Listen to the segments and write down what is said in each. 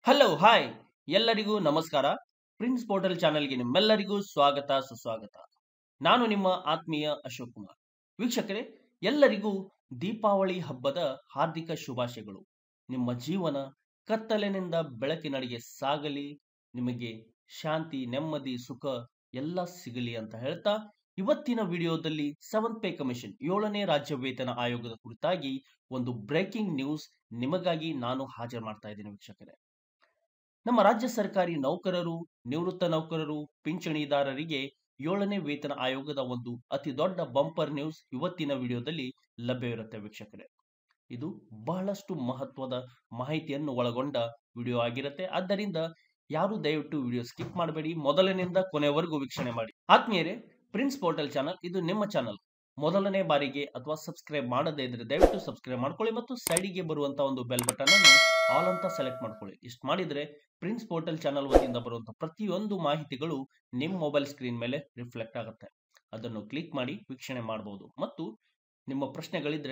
hello hi ಎಲ್ಲರಿಗೂ ನಮಸ್ಕಾರ prince portal ಚಾನೆಲ್ಗೆ ನಿಮ್ಮೆಲ್ಲರಿಗೂ ಸ್ವಾಗತ ಸುಸ್ವಾಗತ ನಾನು ನಿಮ್ಮ ಆತ್ಮೀಯ ಅಶೋಕ್ ಕುಮಾರ್ ವೀಕ್ಷಕರೇ ಎಲ್ಲರಿಗೂ ದೀಪಾವಳಿ ಹಬ್ಬದ ಹಾರ್ದಿಕ ಶುಭಾಶಯಗಳು ನಿಮ್ಮ ಜೀವನ ಕತ್ತಲಿನಿಂದ ಬೆಳಕಿನಡೆಗೆ ಸಾಗಲಿ ನಿಮಗೆ ಶಾಂತಿ ನೆಮ್ಮದಿ ಸುಖ ಎಲ್ಲ ಸಿಗಲಿ ಅಂತ ಹೇಳ್ತಾ ಇವತ್ತಿನ ವಿಡಿಯೋದಲ್ಲಿ ಸೆವೆಂತ್ ಪೇ ಕಮಿಷನ್ ಏಳನೇ ರಾಜ್ಯ ವೇತನ ಆಯೋಗದ ಕುರಿತಾಗಿ ಒಂದು ಬ್ರೇಕಿಂಗ್ ನ್ಯೂಸ್ ನಿಮಗಾಗಿ ನಾನು ಹಾಜರು ಮಾಡ್ತಾ ಇದ್ದೀನಿ ವೀಕ್ಷಕರೇ ನಮ್ಮ ರಾಜ್ಯ ಸರ್ಕಾರಿ ನೌಕರರು ನಿವೃತ್ತ ನೌಕರರು ಪಿಂಚಣಿದಾರರಿಗೆ ಏಳನೇ ವೇತನ ಆಯೋಗದ ಒಂದು ಅತಿ ದೊಡ್ಡ ಬಂಪರ್ ನ್ಯೂಸ್ ಇವತ್ತಿನ ವಿಡಿಯೋದಲ್ಲಿ ಲಭ್ಯವಿರುತ್ತೆ ವೀಕ್ಷಕರೇ ಇದು ಬಹಳಷ್ಟು ಮಹತ್ವದ ಮಾಹಿತಿಯನ್ನು ಒಳಗೊಂಡ ವಿಡಿಯೋ ಆಗಿರುತ್ತೆ ಆದ್ದರಿಂದ ಯಾರು ದಯವಿಟ್ಟು ವಿಡಿಯೋ ಸ್ಕಿಪ್ ಮಾಡಬೇಡಿ ಮೊದಲನೆಯಿಂದ ಕೊನೆವರೆಗೂ ವೀಕ್ಷಣೆ ಮಾಡಿ ಆತ್ಮೀಯರೇ ಪ್ರಿನ್ಸ್ ಪೋರ್ಟಲ್ ಚಾನಲ್ ಇದು ನಿಮ್ಮ ಚಾನಲ್ ಮೊದಲನೇ ಬಾರಿಗೆ ಅಥವಾ ಸಬ್ಸ್ಕ್ರೈಬ್ ಮಾಡದೇ ಇದ್ರೆ ದಯವಿಟ್ಟು ಸಬ್ಸ್ಕ್ರೈಬ್ ಮಾಡ್ಕೊಳ್ಳಿ ಮತ್ತು ಸೈಡಿಗೆ ಬರುವಂತಹ ಒಂದು ಬೆಲ್ ಬಟನ್ ಅನ್ನು ಆಲ್ ಅಂತ ಸೆಲೆಕ್ಟ್ ಮಾಡ್ಕೊಳ್ಳಿ ಇಷ್ಟು ಮಾಡಿದ್ರೆ ಪ್ರಿನ್ಸ್ ಪೋರ್ಟಲ್ ಚಾನಲ್ ವತಿಯಿಂದ ಬರುವಂತಹ ಪ್ರತಿಯೊಂದು ಮಾಹಿತಿಗಳು ನಿಮ್ಮ ಮೊಬೈಲ್ ಸ್ಕ್ರೀನ್ ಮೇಲೆ ರಿಫ್ಲೆಕ್ಟ್ ಆಗುತ್ತೆ ಅದನ್ನು ಕ್ಲಿಕ್ ಮಾಡಿ ವೀಕ್ಷಣೆ ಮಾಡಬಹುದು ಮತ್ತು ನಿಮ್ಮ ಪ್ರಶ್ನೆಗಳಿದ್ರೆ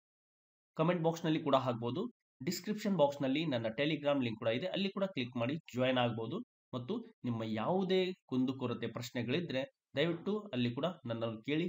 ಕಮೆಂಟ್ ಬಾಕ್ಸ್ ನಲ್ಲಿ ಕೂಡ ಹಾಕ್ಬೋದು ಡಿಸ್ಕ್ರಿಪ್ಷನ್ ಬಾಕ್ಸ್ ನಲ್ಲಿ ನನ್ನ ಟೆಲಿಗ್ರಾಮ್ ಲಿಂಕ್ ಕೂಡ ಇದೆ ಅಲ್ಲಿ ಕೂಡ ಕ್ಲಿಕ್ ಮಾಡಿ ಜಾಯ್ನ್ ಆಗ್ಬೋದು ಮತ್ತು ನಿಮ್ಮ ಯಾವುದೇ ಕುಂದುಕೊರತೆ ಪ್ರಶ್ನೆಗಳಿದ್ರೆ ದಯವಿಟ್ಟು ಅಲ್ಲಿ ಕೂಡ ನನ್ನನ್ನು ಕೇಳಿ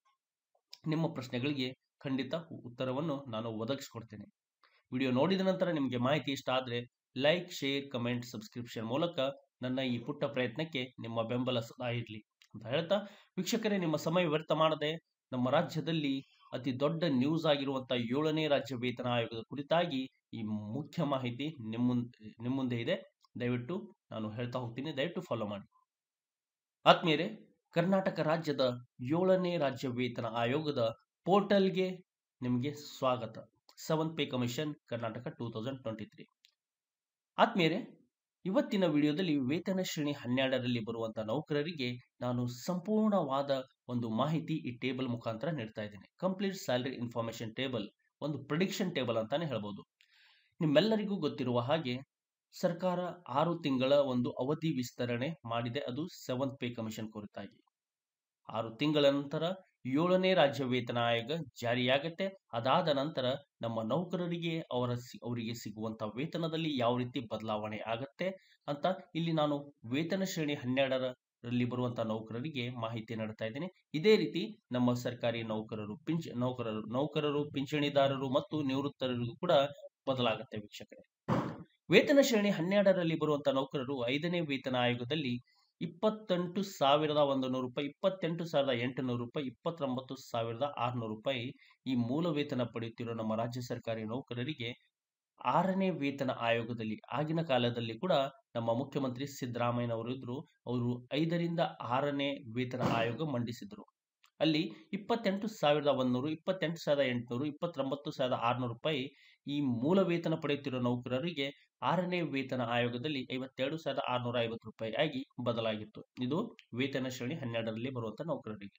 ನಿಮ್ಮ ಪ್ರಶ್ನೆಗಳಿಗೆ ಖಂಡಿತ ಉತ್ತರವನ್ನು ನಾನು ಒದಗಿಸ್ಕೊಡ್ತೇನೆ ವಿಡಿಯೋ ನೋಡಿದ ನಂತರ ನಿಮಗೆ ಮಾಹಿತಿ ಇಷ್ಟ ಆದರೆ ಲೈಕ್ ಶೇರ್ ಕಮೆಂಟ್ ಸಬ್ಸ್ಕ್ರಿಪ್ಷನ್ ಮೂಲಕ ನನ್ನ ಈ ಪುಟ್ಟ ಪ್ರಯತ್ನಕ್ಕೆ ನಿಮ್ಮ ಬೆಂಬಲ ಸದಾ ಇರಲಿ ಅಂತ ಹೇಳ್ತಾ ವೀಕ್ಷಕರೇ ನಿಮ್ಮ ಸಮಯ ವ್ಯರ್ಥ ಮಾಡದೆ ನಮ್ಮ ರಾಜ್ಯದಲ್ಲಿ ಅತಿ ದೊಡ್ಡ ನ್ಯೂಸ್ ಆಗಿರುವಂತಹ ಏಳನೇ ರಾಜ್ಯ ವೇತನ ಆಯೋಗದ ಕುರಿತಾಗಿ ಈ ಮುಖ್ಯ ಮಾಹಿತಿ ನಿಮ್ಮ ನಿಮ್ಮ ಮುಂದೆ ಇದೆ ದಯವಿಟ್ಟು ನಾನು ಹೇಳ್ತಾ ಹೋಗ್ತೀನಿ ದಯವಿಟ್ಟು ಫಾಲೋ ಮಾಡಿ ಆತ್ಮೀಯರೇ ಕರ್ನಾಟಕ ರಾಜ್ಯದ ಏಳನೇ ರಾಜ್ಯ ವೇತನ ಆಯೋಗದ ಪೋರ್ಟಲ್ಗೆ ನಿಮಗೆ ಸ್ವಾಗತ seventh pay commission Karnataka two thousand twenty three ಆತ್ಮೀಯರೇ ಇವತ್ತಿನ ವಿಡಿಯೋದಲ್ಲಿ ವೇತನ ಶ್ರೇಣಿ ಹನ್ನೆರಡರಲ್ಲಿ ಬರುವಂತಹ ನೌಕರರಿಗೆ ನಾನು ಸಂಪೂರ್ಣವಾದ ಒಂದು ಮಾಹಿತಿ ಈ ಟೇಬಲ್ ಮುಖಾಂತರ ನೀಡ್ತಾ ಇದ್ದೀನಿ ಕಂಪ್ಲೀಟ್ ಸ್ಯಾಲರಿ ಇನ್ಫಾರ್ಮೇಶನ್ ಟೇಬಲ್ ಒಂದು ಪ್ರಿಡಿಕ್ಷನ್ ಟೇಬಲ್ ಅಂತಾನೆ ಹೇಳ್ಬೋದು ನಿಮ್ಮೆಲ್ಲರಿಗೂ ಗೊತ್ತಿರುವ ಹಾಗೆ ಸರ್ಕಾರ ಆರು ತಿಂಗಳ ಒಂದು ಅವಧಿ ವಿಸ್ತರಣೆ ಮಾಡಿದೆ ಅದು ಸೆವೆಂತ್ ಪೇ ಕಮಿಷನ್ ಕುರಿತಾಗಿ ಆರು ತಿಂಗಳ ನಂತರ ಏಳನೇ ರಾಜ್ಯ ವೇತನ ಆಯೋಗ ಜಾರಿಯಾಗತ್ತೆ ಅದಾದ ನಂತರ ನಮ್ಮ ನೌಕರರಿಗೆ ಅವರ ಅವರಿಗೆ ಸಿಗುವಂತ ವೇತನದಲ್ಲಿ ಯಾವ ರೀತಿ ಬದಲಾವಣೆ ಆಗತ್ತೆ ಅಂತ ಇಲ್ಲಿ ನಾನು ವೇತನ ಶ್ರೇಣಿ ಹನ್ನೆರಡರಲ್ಲಿ ಬರುವಂತಹ ನೌಕರರಿಗೆ ಮಾಹಿತಿ ನೀಡ್ತಾ ಇದ್ದೀನಿ ಇದೇ ರೀತಿ ನಮ್ಮ ಸರ್ಕಾರಿ ನೌಕರರು ಪಿಂಚ ನೌಕರರು ನೌಕರರು ಪಿಂಚಣಿದಾರರು ಮತ್ತು ನಿವೃತ್ತರಿಗೂ ಕೂಡ ಬದಲಾಗುತ್ತೆ ವೀಕ್ಷಕರೇ ವೇತನ ಶ್ರೇಣಿ ಹನ್ನೆರಡರಲ್ಲಿ ಬರುವಂತಹ ನೌಕರರು ಐದನೇ ವೇತನ ಆಯೋಗದಲ್ಲಿ ಇಪ್ಪತ್ತೆಂಟು ಸಾವಿರದ ಒಂದು ನೂರು ರೂಪಾಯಿ ಇಪ್ಪತ್ತೆಂಟು ಸಾವಿರದ ಎಂಟುನೂರು ರೂಪಾಯಿ ಇಪ್ಪತ್ತೊಂಬತ್ತು ಸಾವಿರದ ಆರುನೂರು ರೂಪಾಯಿ ಈ ಮೂಲ ವೇತನ ಪಡೆಯುತ್ತಿರುವ ನಮ್ಮ ರಾಜ್ಯ ಸರ್ಕಾರಿ ನೌಕರರಿಗೆ ಆರನೇ ವೇತನ ಆಯೋಗದಲ್ಲಿ ಆಗಿನ ಕಾಲದಲ್ಲಿ ಕೂಡ ನಮ್ಮ ಮುಖ್ಯಮಂತ್ರಿ ಸಿದ್ದರಾಮಯ್ಯನವರು ಇದ್ರು ಅವರು ಐದರಿಂದ ಆರನೇ ವೇತನ ಆಯೋಗ ಮಂಡಿಸಿದ್ರು ಅಲ್ಲಿ ಇಪ್ಪತ್ತೆಂಟು ಸಾವಿರದ ಒಂದೂರು ಇಪ್ಪತ್ತೆಂಟು ಸಾವಿರದ ಎಂಟುನೂರು ಇಪ್ಪತ್ತೊಂಬತ್ತು ಸಾವಿರದ ಆರುನೂರು ರೂಪಾಯಿ ಈ ಮೂಲ ವೇತನ ಪಡೆಯುತ್ತಿರುವ ನೌಕರರಿಗೆ ಆರನೇ ವೇತನ ಆಯೋಗದಲ್ಲಿ ಐವತ್ತೆರಡು ಸಾವಿರದ ಆರುನೂರ ಐವತ್ತು ರೂಪಾಯಿ ಆಗಿ ಬದಲಾಗಿತ್ತು ಇದು ವೇತನ ಶ್ರೇಣಿ ಹನ್ನೆರಡರಲ್ಲಿ ಬರುವಂತ ನೌಕರರಿಗೆ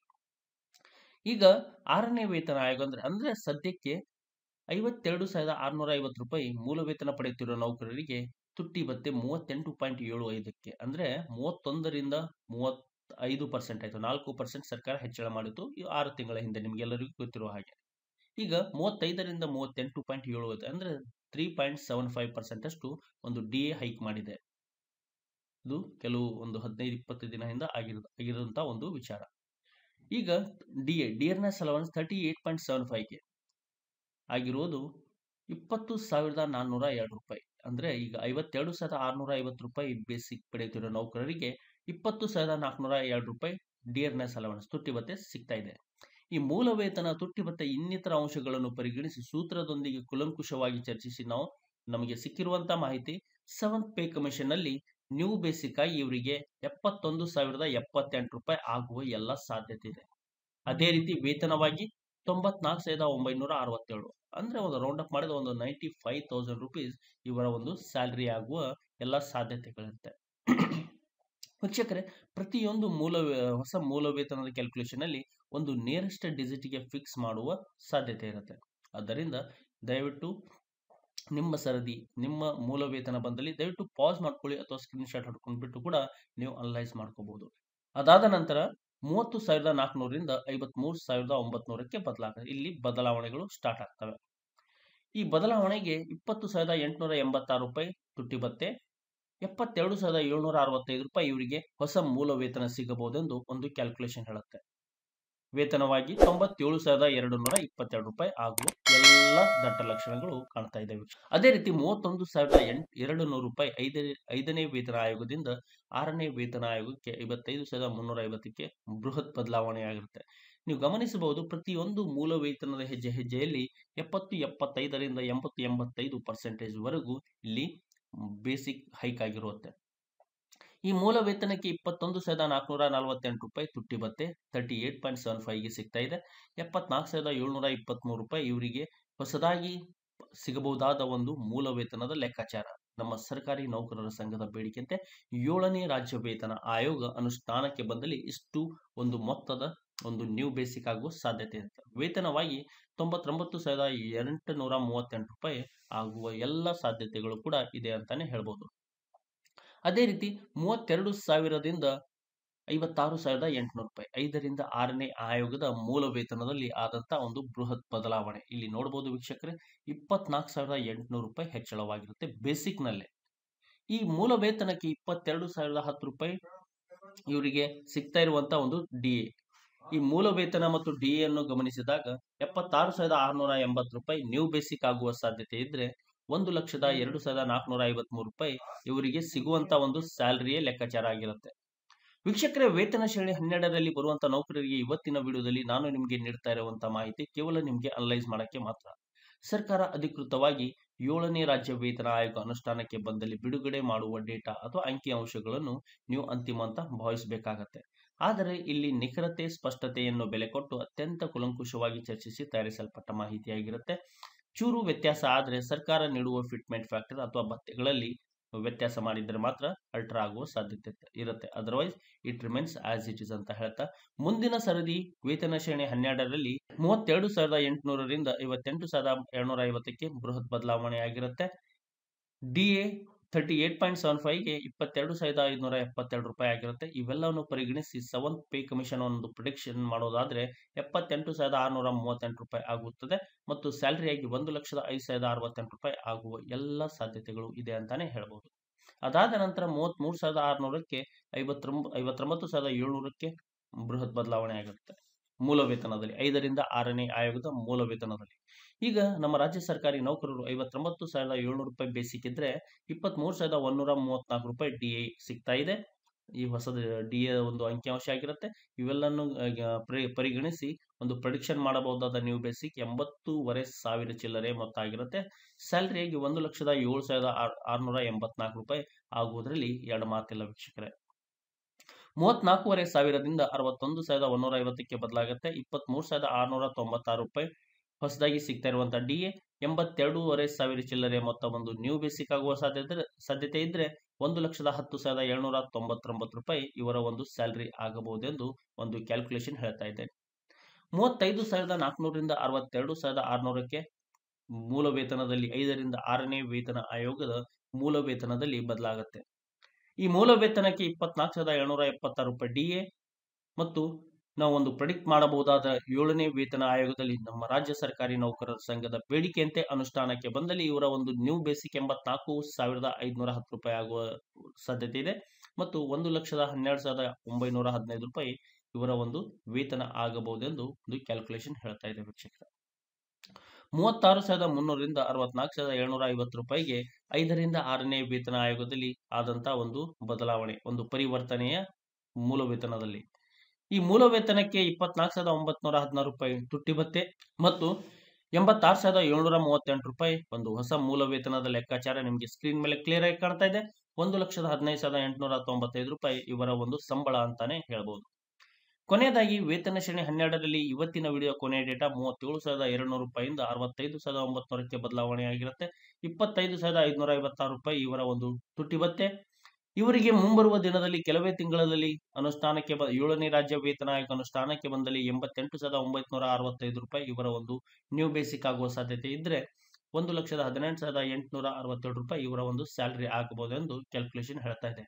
ಈಗ ಆರನೇ ವೇತನ ಆಯೋಗ ಅಂದ್ರೆ ಅಂದ್ರೆ ಸದ್ಯಕ್ಕೆ ಐವತ್ತೆರಡು ಸಾವಿರದ ಆರುನೂರ ಐವತ್ತು ರೂಪಾಯಿ ಮೂಲ ವೇತನ ಪಡೆಯುತ್ತಿರುವ ನೌಕರರಿಗೆ ತುಟ್ಟಿ ಭತ್ತೆ ಮೂವತ್ತೆಂಟು ಪಾಯಿಂಟ್ ಏಳು ಐದಕ್ಕೆ ಅಂದ್ರೆ ಮೂವತ್ತೊಂದರಿಂದ ಮೂವತ್ ಐದು ಪರ್ಸೆಂಟ್ ಆಯಿತು ನಾಲ್ಕು ಪರ್ಸೆಂಟ್ ಸರ್ಕಾರ ಹೆಚ್ಚಳ ಮಾಡಿತ್ತು ಈ ಆರು ತಿಂಗಳ ಹಿಂದೆ ನಿಮಗೆಲ್ಲರಿಗೂ ಗೊತ್ತಿರುವ ಹಾಗೆ ಈಗ ಮೂವತ್ತೈದರಿಂದ ಮೂವತ್ತೆಂಟು ಪಾಯಿಂಟ್ ಏಳು ಐದು ಅಂದ್ರೆ three point seven five percent ಅಷ್ಟು ಒಂದು ಡಿ ಎ ಹೈಕ್ ಮಾಡಿದೆ ಇದು ಕೆಲವು ಒಂದು ಹದಿನೈದು ಇಪ್ಪತ್ತು ದಿನ ಹಿಂದ ಆಗಿರೋ ಆಗಿರುವಂತಹ ಒಂದು ವಿಚಾರ ಈಗ D A dearness allowance thirty eight point seven ಫೈವ್ಗೆ ಆಗಿರುವುದು ಇಪ್ಪತ್ತು ಸಾವಿರದ ನಾನ್ನೂರ ಎರಡು ರೂಪಾಯಿ ಅಂದ್ರೆ ಈಗ ಐವತ್ತೆರಡು ಸಾವಿರದ ಆರುನೂರ ಐವತ್ತು ರೂಪಾಯಿ ಬೇಸಿಕ್ ಪಡೆಯುತ್ತಿರೋ ನೌಕರರಿಗೆ ಇಪ್ಪತ್ತು ಸಾವಿರದ ನಾಲ್ಕುನೂರ ಎರಡು ರೂಪಾಯಿ ಡಿಯರ್ನೆಸ್ ಅಲವನ್ಸ್ ತುಟ್ಟಿ ಭತ್ತೆ ಸಿಗ್ತಾ ಇದೆ ಈ ಮೂಲ ವೇತನ ತುಟ್ಟಿ ಭತ್ತೆ ಇನ್ನಿತರ ಅಂಶಗಳನ್ನು ಪರಿಗಣಿಸಿ ಸೂತ್ರದೊಂದಿಗೆ ಕುಲಂಕುಷವಾಗಿ ಚರ್ಚಿಸಿ ನಾವು ನಮಗೆ ಸಿಕ್ಕಿರುವಂತಹ ಮಾಹಿತಿ ಸೆವೆಂತ್ ಪೇ ಕಮಿಷನ್ ನಲ್ಲಿ ನ್ಯೂ ಬೇಸಿಕ್ ಆಗಿ ಇವರಿಗೆ ಎಪ್ಪತ್ತೊಂದು ಸಾವಿರದ ಎಪ್ಪತ್ತೆಂಟು ರೂಪಾಯಿ ಆಗುವ ಎಲ್ಲ ಸಾಧ್ಯತೆ ಇದೆ ಅದೇ ರೀತಿ ವೇತನವಾಗಿ ತೊಂಬತ್ನಾಲ್ಕು ಸಾವಿರದ ಒಂಬೈನೂರ ಅರವತ್ತೇಳು ಅಂದ್ರೆ ಒಂದು ರೌಂಡ್ ಅಪ್ ಮಾಡಿದ ಒಂದು ನೈಂಟಿ ಫೈವ್ ತೌಸಂಡ್ ರುಪೀಸ್ ಇವರ ಒಂದು ಸ್ಯಾಲ್ರಿ ಆಗುವ ಎಲ್ಲ ಸಾಧ್ಯತೆಗಳಿರುತ್ತೆ ವೀಕ್ಷಕರೇ ಪ್ರತಿಯೊಂದು ಮೂಲ ಹೊಸ ಮೂಲ ವೇತನದ ಕ್ಯಾಲ್ಕುಲೇಷನ್ ಅಲ್ಲಿ ಒಂದು ನೇರಷ್ಟ ಡಿಜಿಟ್ಗೆ ಫಿಕ್ಸ್ ಮಾಡುವ ಸಾಧ್ಯತೆ ಇರುತ್ತೆ ಆದ್ದರಿಂದ ದಯವಿಟ್ಟು ನಿಮ್ಮ ಸರದಿ ನಿಮ್ಮ ಮೂಲ ವೇತನ ಬಂದಲ್ಲಿ ದಯವಿಟ್ಟು ಪಾಸ್ ಮಾಡ್ಕೊಳ್ಳಿ ಅಥವಾ ಸ್ಕ್ರೀನ್ ಶಾಟ್ ಹೊಡ್ಕೊಂಡ್ಬಿಟ್ಟು ಕೂಡ ನೀವು ಅನಲೈಸ್ ಮಾಡ್ಕೋಬಹುದು ಅದಾದ ನಂತರ ಮೂವತ್ತು ಸಾವಿರದ ನಾಲ್ಕುನೂರಿಂದ ಐವತ್ಮೂರು ಸಾವಿರದ ಒಂಬತ್ನೂರಕ್ಕೆ ಬದಲಾಗುತ್ತೆ ಇಲ್ಲಿ ಬದಲಾವಣೆಗಳು ಸ್ಟಾರ್ಟ್ ಆಗ್ತವೆ ಈ ಬದಲಾವಣೆಗೆ ಇಪ್ಪತ್ತು ಸಾವಿರದ ಎಂಟುನೂರ ಎಂಬತ್ತಾರು ರೂಪಾಯಿ ತುಟ್ಟಿ ಭತ್ತೆ ಎಪ್ಪತ್ತೆರಡು ಸಾವಿರದ ಏಳ್ನೂರ ಅರವತ್ತೈದು ರೂಪಾಯಿ ಇವರಿಗೆ ಹೊಸ ಮೂಲ ವೇತನ ಸಿಗಬಹುದೆಂದು ಒಂದು ಕ್ಯಾಲ್ಕುಲೇಷನ್ ಹೇಳುತ್ತೆ ವೇತನವಾಗಿ ತೊಂಬತ್ತೇಳು ಸಾವಿರದ ಎರಡು ನೂರ ಇಪ್ಪತ್ತೆರಡು ರೂಪಾಯಿ ಆಗುವ ಎಲ್ಲ ದಟ್ಟ ಲಕ್ಷಣಗಳು ಕಾಣ್ತಾ ಇದೆ ಅದೇ ರೀತಿ ಮೂವತ್ತೊಂದು ಸಾವಿರದ ಎಂಟ್ ಎರಡು ನೂರು ರೂಪಾಯಿ ಐದ ಐದನೇ ವೇತನ ಆಯೋಗದಿಂದ ಆರನೇ ವೇತನ ಆಯೋಗಕ್ಕೆ ಐವತ್ತೈದು ಸಾವಿರದ ಮುನ್ನೂರ ಐವತ್ತಕ್ಕೆ ಬೃಹತ್ ಬದಲಾವಣೆ ಆಗಿರುತ್ತೆ ನೀವು ಗಮನಿಸಬಹುದು ಪ್ರತಿಯೊಂದು ಮೂಲ ವೇತನದ ಹೆಜ್ಜೆ ಹೆಜ್ಜೆಯಲ್ಲಿ ಎಪ್ಪತ್ತು ಎಪ್ಪತ್ತೈದರಿಂದ ಎಂಬತ್ತು ಎಂಬತ್ತೈದು ಪರ್ಸೆಂಟೇಜ್ ವರೆಗೂ ಇಲ್ಲಿ ಬೇಸಿಕ್ ಹೈಕ್ ಆಗಿರುತ್ತೆ ಈ ಮೂಲ ವೇತನಕ್ಕೆ ಇಪ್ಪತ್ತೊಂದು ಸಾವಿರದ ನಾಲ್ಕುನೂರ ನಲವತ್ತೆಂಟು ರೂಪಾಯಿ ತುಟ್ಟಿ ಭತ್ತೆ ತರ್ಟಿ ಏಟ್ ಪಾಯಿಂಟ್ ಸೆವೆನ್ ಫೈವ್ಗೆ ಸಿಗ್ತಾ ಇದೆ ಎಪ್ಪತ್ನಾಲ್ಕು ಸಾವಿರದ ಏಳ್ನೂರ ಇಪ್ಪತ್ತ್ಮೂರು ರೂಪಾಯಿ ಇವರಿಗೆ ಹೊಸದಾಗಿ ಸಿಗಬಹುದಾದ ಒಂದು ಮೂಲ ವೇತನದ ಲೆಕ್ಕಾಚಾರ ನಮ್ಮ ಸರ್ಕಾರಿ ನೌಕರರ ಸಂಘದ ಬೇಡಿಕೆಯಂತೆ ಏಳನೇ ರಾಜ್ಯ ವೇತನ ಆಯೋಗ ಅನುಷ್ಠಾನಕ್ಕೆ ಬಂದಲ್ಲಿ ಇಷ್ಟು ಒಂದು ಮೊತ್ತದ ಒಂದು ನ್ಯೂ ಬೇಸಿಕ್ ಆಗುವ ಸಾಧ್ಯತೆ ಇರುತ್ತೆ ವೇತನವಾಗಿ ತೊಂಬತ್ತೊಂಬತ್ತು ಸಾವಿರದ ಎಂಟು ನೂರ ಮೂವತ್ತೆಂಟು ರೂಪಾಯಿ ಆಗುವ ಎಲ್ಲ ಸಾಧ್ಯತೆಗಳು ಕೂಡ ಇದೆ ಅಂತಾನೆ ಹೇಳ್ಬೋದು ಅದೇ ರೀತಿ ಮೂವತ್ತೆರಡು ಸಾವಿರದಿಂದ ಐವತ್ತಾರು ಸಾವಿರದ ಎಂಟುನೂರು ರೂಪಾಯಿ ಐದರಿಂದ ಆರನೇ ಆಯೋಗದ ಮೂಲ ವೇತನದಲ್ಲಿ ಆದಂತ ಒಂದು ಬೃಹತ್ ಬದಲಾವಣೆ ಇಲ್ಲಿ ನೋಡಬಹುದು ವೀಕ್ಷಕರೇ ಇಪ್ಪತ್ನಾಲ್ಕು ಸಾವಿರದ ಎಂಟುನೂರು ರೂಪಾಯಿ ಹೆಚ್ಚಳವಾಗಿರುತ್ತೆ ಬೇಸಿಕ್ ನಲ್ಲೇ ಈ ಮೂಲ ವೇತನಕ್ಕೆ ಇಪ್ಪತ್ತೆರಡು ಸಾವಿರದ ಹತ್ತು ರೂಪಾಯಿ ಇವರಿಗೆ ಸಿಗ್ತಾ ಇರುವಂತ ಒಂದು ಡಿ ಎ ಈ ಮೂಲ ವೇತನ ಮತ್ತು ಡಿ ಎ ಅನ್ನು ಗಮನಿಸಿದಾಗ ಎಪ್ಪತ್ತಾರು ಸಾವಿರದ ಆರುನೂರ ಎಂಬತ್ತು ರೂಪಾಯಿ ನ್ಯೂ ಬೇಸಿಕ್ ಆಗುವ ಸಾಧ್ಯತೆ ಇದ್ರೆ ಒಂದು ಲಕ್ಷದ ಎರಡು ಸಾವಿರದ ನಾಲ್ಕುನೂರ ಐವತ್ಮೂರು ರೂಪಾಯಿ ಇವರಿಗೆ ಸಿಗುವಂತ ಒಂದು ಸ್ಯಾಲರಿಯೇ ಲೆಕ್ಕಾಚಾರ ಆಗಿರುತ್ತೆ ವೀಕ್ಷಕರೇ ವೇತನ ಶ್ರೇಣಿ ಹನ್ನೆರಡರಲ್ಲಿ ಬರುವಂತ ನೌಕರರಿಗೆ ಇವತ್ತಿನ ವಿಡಿಯೋದಲ್ಲಿ ನಾನು ನಿಮಗೆ ನೀಡ್ತಾ ಇರುವಂತಹ ಮಾಹಿತಿ ಕೇವಲ ನಿಮಗೆ ಅನಲೈಸ್ ಮಾಡಕ್ಕೆ ಮಾತ್ರ ಸರ್ಕಾರ ಅಧಿಕೃತವಾಗಿ ಏಳನೇ ರಾಜ್ಯ ವೇತನ ಆಯೋಗ ಅನುಷ್ಠಾನಕ್ಕೆ ಬಂದಲ್ಲಿ ಬಿಡುಗಡೆ ಮಾಡುವ ಡೇಟಾ ಅಥವಾ ಅಂಕಿ ಅಂಶಗಳನ್ನು ನೀವು ಅಂತಿಮ ಅಂತ ಭಾವಿಸಬೇಕಾಗತ್ತೆ ಆದರೆ ಇಲ್ಲಿ ನಿಖರತೆ ಸ್ಪಷ್ಟತೆಯನ್ನು ಬೆಲೆ ಕೊಟ್ಟು ಅತ್ಯಂತ ಕುಲಂಕುಷವಾಗಿ ಚರ್ಚಿಸಿ ತಯಾರಿಸಲ್ಪಟ್ಟ ಮಾಹಿತಿಯಾಗಿರುತ್ತೆ ಚೂರು ವ್ಯತ್ಯಾಸ ಆದರೆ ಸರ್ಕಾರ ನೀಡುವ ಫಿಟ್ಮೆಂಟ್ ಫ್ಯಾಕ್ಟರ್ ಅಥವಾ ಭತ್ಯೆಗಳಲ್ಲಿ ವ್ಯತ್ಯಾಸ ಮಾಡಿದ್ರೆ ಮಾತ್ರ ಅಲ್ಟ್ರಾ ಆಗುವ ಸಾಧ್ಯತೆ ಇರುತ್ತೆ otherwise it remains as it is ಅಂತ ಹೇಳ್ತಾ ಮುಂದಿನ ಸರದಿ ವೇತನ ಶ್ರೇಣಿ ಹನ್ನೆರಡರಲ್ಲಿ ಮೂವತ್ತೆರಡು ಸಾವಿರದ ಎಂಟುನೂರರಿಂದ ಐವತ್ತೆಂಟು ಸಾವಿರದ ಏಳ್ನೂರ ಐವತ್ತಕ್ಕೆ ಬೃಹತ್ ಬದಲಾವಣೆ ಆಗಿರುತ್ತೆ D A thirty eight point seven ಫೈವ್ಗೆ ಇಪ್ಪತ್ತೆರಡು ಸಾವಿರದ ಐದುನೂರ ಎಪ್ಪತ್ತೆರಡು ರೂಪಾಯಿ ಆಗಿರುತ್ತೆ ಇವೆಲ್ಲವನ್ನು ಪರಿಗಣಿಸಿ ಸೆವೆಂತ್ ಪೇ ಕಮಿಷನ್ ಒಂದು ಪ್ರಿಡಿಕ್ಷನ್ ಮಾಡೋದಾದ್ರೆ ಎಪ್ಪತ್ತೆಂಟು ಸಾವಿರದ ಆರುನೂರ ಮೂವತ್ತೆಂಟು ರೂಪಾಯಿ ಆಗುತ್ತದೆ ಮತ್ತು ಸ್ಯಾಲರಿಯಾಗಿ ಒಂದು ಲಕ್ಷದ ಐದು ಸಾವಿರದ ಅರವತ್ತೆಂಟು ರೂಪಾಯಿ ಆಗುವ ಎಲ್ಲ ಸಾಧ್ಯತೆಗಳು ಇದೆ ಅಂತಾನೆ ಹೇಳ್ಬೋದು ಅದಾದ ನಂತರ ಮೂವತ್ತ್ ಮೂರು ಸಾವಿರದ ಆರುನೂರಕ್ಕೆ ಐವತ್ತೊಂಬ ಐವತ್ತೊಂಬತ್ತು ಸಾವಿರದ ಏಳ್ನೂರಕ್ಕೆ ಬೃಹತ್ ಬದಲಾವಣೆ ಆಗಿರುತ್ತೆ ಮೂಲ ವೇತನದಲ್ಲಿ ಐದರಿಂದ ಆರನೇ ಆಯೋಗದ ಮೂಲ ವೇತನದಲ್ಲಿ ಈಗ ನಮ್ಮ ರಾಜ್ಯ ಸರ್ಕಾರಿ ನೌಕರರು ಐವತ್ತೊಂಬತ್ತು ಸಾವಿರದ ಏಳ್ನೂರು ರೂಪಾಯಿ ಬೇಸಿಕ್ ಇದ್ರೆ ಇಪ್ಪತ್ತ್ ಮೂರು ಸಾವಿರದ ಒಂದೂರ ಮೂವತ್ನಾಲ್ಕು ರೂಪಾಯಿ ಡಿ ಎ ಸಿಗ್ತಾ ಇದೆ ಈ ಹೊಸದ ಡಿ ಎ ಒಂದು ಅಂಕಿಅಂಶ ಆಗಿರುತ್ತೆ ಇವೆಲ್ಲನ್ನು ಪರಿಗಣಿಸಿ ಒಂದು ಪ್ರೊಡಿಕ್ಷನ್ ಮಾಡಬಹುದಾದ ನ್ಯೂ ಬೇಸಿಕ್ ಎಂಬತ್ತೂವರೆ ಸಾವಿರ ಚಿಲ್ಲರೆ ಮೊತ್ತ ಆಗಿರುತ್ತೆ ಸ್ಯಾಲರಿಯಾಗಿ ಒಂದು ಲಕ್ಷದ ಏಳು ಸಾವಿರದ ಆರುನೂರ ಎಂಬತ್ನಾಲ್ಕು ರೂಪಾಯಿ ಆಗುವುದರಲ್ಲಿ ಎರಡು ಮಾತಿಲ್ಲ ವೀಕ್ಷಕರೇ ಮೂವತ್ನಾಲ್ಕೂವರೆ ಸಾವಿರದಿಂದ ಅರವತ್ತೊಂದು ಸಾವಿರದ ಒಂದೂರ ಐವತ್ತಕ್ಕೆ ಬದಲಾಗುತ್ತೆ ಇಪ್ಪತ್ತ್ ಮೂರು ಸಾವಿರದ ಆರುನೂರ ತೊಂಬತ್ತಾರು ರೂಪಾಯಿ ಹೊಸದಾಗಿ ಸಿಗ್ತಾ ಇರುವಂತಹ ಡಿ ಎ ಎಂಬತ್ತೆರಡೂವರೆ ಸಾವಿರ ಚಿಲ್ಲರೆ ಮೊತ್ತ ಒಂದು ನ್ಯೂ ಬೇಸಿಕ್ ಆಗುವ ಸಾಧ್ಯತೆ ಸಾಧ್ಯತೆ ಇದ್ರೆ ಒಂದು ಲಕ್ಷದ ಹತ್ತು ಸಾವಿರದ ಏಳ್ನೂರ ತೊಂಬತ್ತೊಂಬತ್ತು ರೂಪಾಯಿ ಇವರ ಒಂದು ಸ್ಯಾಲರಿ ಆಗಬಹುದೆಂದು ಒಂದು ಕ್ಯಾಲ್ಕುಲೇಷನ್ ಹೇಳ್ತಾ ಇದೆ ಮೂವತ್ತೈದು ಸಾವಿರದ ನಾಲ್ಕುನೂರಿಂದ ಅರವತ್ತೆರಡು ಸಾವಿರದ ಆರುನೂರಕ್ಕೆ ಮೂಲ ವೇತನದಲ್ಲಿ ಐದರಿಂದ ಆರನೇ ವೇತನ ಆಯೋಗದ ಮೂಲ ವೇತನದಲ್ಲಿ ಬದಲಾಗುತ್ತೆ ಈ ಮೂಲ ವೇತನಕ್ಕೆ ಇಪ್ಪತ್ನಾಲ್ಕು ಸಾವಿರದ ಏಳ್ನೂರ ಎಪ್ಪತ್ತಾರು ರೂಪಾಯಿ ಡಿ ಎ ಮತ್ತು ನಾವು ಒಂದು ಪ್ರೆಡಿಕ್ಟ್ ಮಾಡಬಹುದಾದ ಏಳನೇ ವೇತನ ಆಯೋಗದಲ್ಲಿ ನಮ್ಮ ರಾಜ್ಯ ಸರ್ಕಾರಿ ನೌಕರರ ಸಂಘದ ಬೇಡಿಕೆಯಂತೆ ಅನುಷ್ಠಾನಕ್ಕೆ ಬಂದಲ್ಲಿ ಇವರ ಒಂದು ನ್ಯೂ ಬೇಸಿಕ್ ಎಂಬತ್ನಾಲ್ಕು ಸಾವಿರದ ಐದುನೂರ ಹತ್ತು ರೂಪಾಯಿ ಆಗುವ ಸಾಧ್ಯತೆ ಇದೆ ಮತ್ತು ಒಂದು ಲಕ್ಷದ ಹನ್ನೆರಡು ಸಾವಿರದ ಒಂಬೈನೂರ ಹದಿನೈದು ರೂಪಾಯಿ ಇವರ ಒಂದು ವೇತನ ಆಗಬಹುದೆಂದು ಒಂದು ಕ್ಯಾಲ್ಕುಲೇಷನ್ ಹೇಳ್ತಾ ಇದೆ ವೀಕ್ಷಕರ ಮೂವತ್ತಾರು ಸಾವಿರದ ಮುನ್ನೂರರಿಂದ ಅರವತ್ನಾಲ್ಕು ಸಾವಿರದ ಏಳ್ನೂರ ಐವತ್ತು ರೂಪಾಯಿಗೆ ಐದರಿಂದ ಆರನೇ ವೇತನ ಆಯೋಗದಲ್ಲಿ ಆದಂತ ಒಂದು ಬದಲಾವಣೆ ಒಂದು ಪರಿವರ್ತನೆಯ ಮೂಲ ವೇತನದಲ್ಲಿ ಈ ಮೂಲ ವೇತನಕ್ಕೆ ಇಪ್ಪತ್ನಾಲ್ಕು ಸಾವಿರದ ಒಂಬತ್ನೂರ ಹದಿನಾರು ರೂಪಾಯಿ ತುಟ್ಟಿ ಭತ್ತೆ ಮತ್ತು ಎಂಬತ್ತಾರು ಸಾವಿರದ ಏಳ್ನೂರ ಮೂವತ್ತೆಂಟು ರೂಪಾಯಿ ಒಂದು ಹೊಸ ಮೂಲ ವೇತನದ ಲೆಕ್ಕಾಚಾರ ನಿಮಗೆ ಸ್ಕ್ರೀನ್ ಮೇಲೆ ಕ್ಲಿಯರ್ ಆಗಿ ಕಾಣ್ತಾ ಇದೆ ಒಂದು ಲಕ್ಷದ ಹದಿನೈದು ಸಾವಿರದ ಎಂಟುನೂರ ತೊಂಬತ್ತೈದು ರೂಪಾಯಿ ಇವರ ಒಂದು ಸಂಬಳ ಅಂತಾನೆ ಹೇಳ್ಬೋದು ಕೊನೆಯದಾಗಿ ವೇತನ ಶ್ರೇಣಿ ಹನ್ನೆರಡರಲ್ಲಿ ಇವತ್ತಿನ ವಿಡಿಯೋ ಕೊನೆಯ ಡೇಟಾ ಮೂವತ್ತೇಳು ಸಾವಿರದ ಎರಡುನೂರು ರೂಪಾಯಿಂದ ಅರವತ್ತೈದು ಸಾವಿರದ ಒಂಬತ್ನೂರಕ್ಕೆ ಬದಲಾವಣೆ ಆಗಿರುತ್ತೆ ಇಪ್ಪತ್ತೈದು ಸಾವಿರದ ಐದುನೂರ ಐವತ್ತಾರು ರೂಪಾಯಿ ಇವರ ಒಂದು ತುಟ್ಟಿ ಭತ್ತೆ ಇವರಿಗೆ ಮುಂಬರುವ ದಿನದಲ್ಲಿ ಕೆಲವೇ ತಿಂಗಳಲ್ಲಿ ಅನುಷ್ಠಾನಕ್ಕೆ ಬ ಏಳನೇ ರಾಜ್ಯ ವೇತನ ಆಯೋಗ ಅನುಷ್ಠಾನಕ್ಕೆ ಬಂದಲ್ಲಿ ಎಂಬತ್ತೆಂಟು ಸಾವಿರದ ಒಂಬೈನೂರ ಅರವತ್ತೈದು ರೂಪಾಯಿ ಇವರ ಒಂದು ನ್ಯೂ ಬೇಸಿಕ್ ಆಗುವ ಸಾಧ್ಯತೆ ಇದ್ರೆ ಒಂದು ಲಕ್ಷದ ಹದಿನೆಂಟು ಸಾವಿರದ ಎಂಟುನೂರ ಅರವತ್ತೆರಡು ರೂಪಾಯಿ ಇವರ ಒಂದು ಸ್ಯಾಲರಿ ಆಗಬಹುದು ಎಂದು ಕ್ಯಾಲ್ಕುಲೇಷನ್ ಹೇಳ್ತಾ ಇದೆ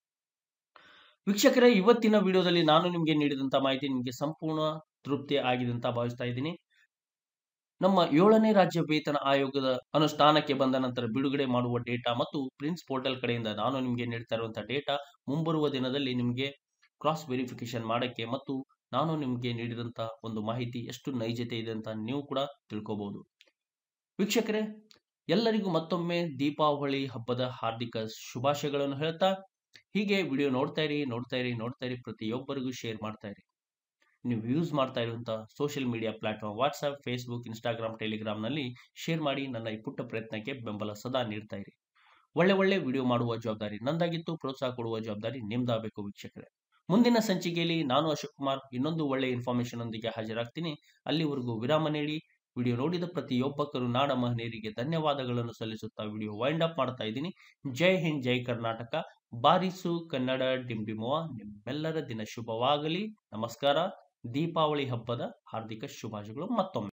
ವೀಕ್ಷಕರೇ ಇವತ್ತಿನ ವಿಡಿಯೋದಲ್ಲಿ ನಾನು ನಿಮಗೆ ನೀಡಿದಂತ ಮಾಹಿತಿ ನಿಮಗೆ ಸಂಪೂರ್ಣ ತೃಪ್ತಿ ಆಗಿದೆ ಅಂತ ಭಾವಿಸ್ತಾ ಇದ್ದೀನಿ ನಮ್ಮ ಏಳನೇ ರಾಜ್ಯ ವೇತನ ಆಯೋಗದ ಅನುಷ್ಠಾನಕ್ಕೆ ಬಂದ ನಂತರ ಬಿಡುಗಡೆ ಮಾಡುವ ಡೇಟಾ ಮತ್ತು ಪ್ರಿನ್ಸ್ ಪೋರ್ಟಲ್ ಕಡೆಯಿಂದ ನಾನು ನಿಮಗೆ ನೀಡ್ತಾ ಇರುವಂತಹ ಡೇಟಾ ಮುಂಬರುವ ದಿನದಲ್ಲಿ ನಿಮಗೆ ಕ್ರಾಸ್ ವೆರಿಫಿಕೇಶನ್ ಮಾಡಕ್ಕೆ ಮತ್ತು ನಾನು ನಿಮಗೆ ನೀಡಿದಂತಹ ಒಂದು ಮಾಹಿತಿ ಎಷ್ಟು ನೈಜತೆ ಇದೆ ಅಂತ ನೀವು ಕೂಡ ತಿಳ್ಕೋಬಹುದು ವೀಕ್ಷಕರೇ ಎಲ್ಲರಿಗೂ ಮತ್ತೊಮ್ಮೆ ದೀಪಾವಳಿ ಹಬ್ಬದ ಹಾರ್ದಿಕ ಶುಭಾಶಯಗಳನ್ನು ಹೇಳ್ತಾ ಹೀಗೆ ವಿಡಿಯೋ ನೋಡ್ತಾ ಇರಿ ನೋಡ್ತಾ ಇರಿ ನೋಡ್ತಾ ಇರಿ ಪ್ರತಿಯೊಬ್ಬರಿಗೂ ಶೇರ್ ಮಾಡ್ತಾ ಇರಿ ನೀವು ಯೂಸ್ ಮಾಡ್ತಾ ಇರುವಂತಹ social media platform WhatsApp Facebook Instagram ಟೆಲಿಗ್ರಾಮ್ನಲ್ಲಿ ಶೇರ್ ಮಾಡಿ ನನ್ನ ಈ ಪುಟ್ಟ ಪ್ರಯತ್ನಕ್ಕೆ ಬೆಂಬಲ ಸದಾ ನೀಡ್ತಾ ಇರಿ ಒಳ್ಳೆ ಒಳ್ಳೆ ವಿಡಿಯೋ ಮಾಡುವ ಜವಾಬ್ದಾರಿ ನಂದಾಗಿತ್ತು ಪ್ರೋತ್ಸಾಹ ಕೊಡುವ ಜವಾಬ್ದಾರಿ ನಿಮ್ದಾಗಬೇಕು ವೀಕ್ಷಕರೇ ಮುಂದಿನ ಸಂಚಿಕೆಯಲ್ಲಿ ನಾನು ಅಶೋಕ್ ಕುಮಾರ್ ಇನ್ನೊಂದು ಒಳ್ಳೆ ಇನ್ಫಾರ್ಮೇಶನ್ ಒಂದಿಗೆ ಹಾಜರಾಗ್ತೀನಿ ಅಲ್ಲಿವರೆಗೂ ವಿರಾಮ ನೀಡಿ ವಿಡಿಯೋ ನೋಡಿದ ಪ್ರತಿಯೊಬ್ಬ ಕರುನಾಡ ಮಹನೀಯರಿಗೆ ಧನ್ಯವಾದಗಳನ್ನು ಸಲ್ಲಿಸುತ್ತಾ ವಿಡಿಯೋ ವೈಂಡ್ ಅಪ್ ಮಾಡ್ತಾ ಇದ್ದೀನಿ ಜೈ ಹಿಂದ್ ಜೈ ಕರ್ನಾಟಕ ಬಾರಿಸು ಕನ್ನಡ ಡಿಂಡಿಮುವ ನಿಮ್ಮೆಲ್ಲರ ದಿನ ಶುಭವಾಗಲಿ ನಮಸ್ಕಾರ ದೀಪಾವಳಿ ಹಬ್ಬದ ಹಾರ್ದಿಕ ಶುಭಾಶಯಗಳು ಮತ್ತೊಮ್ಮೆ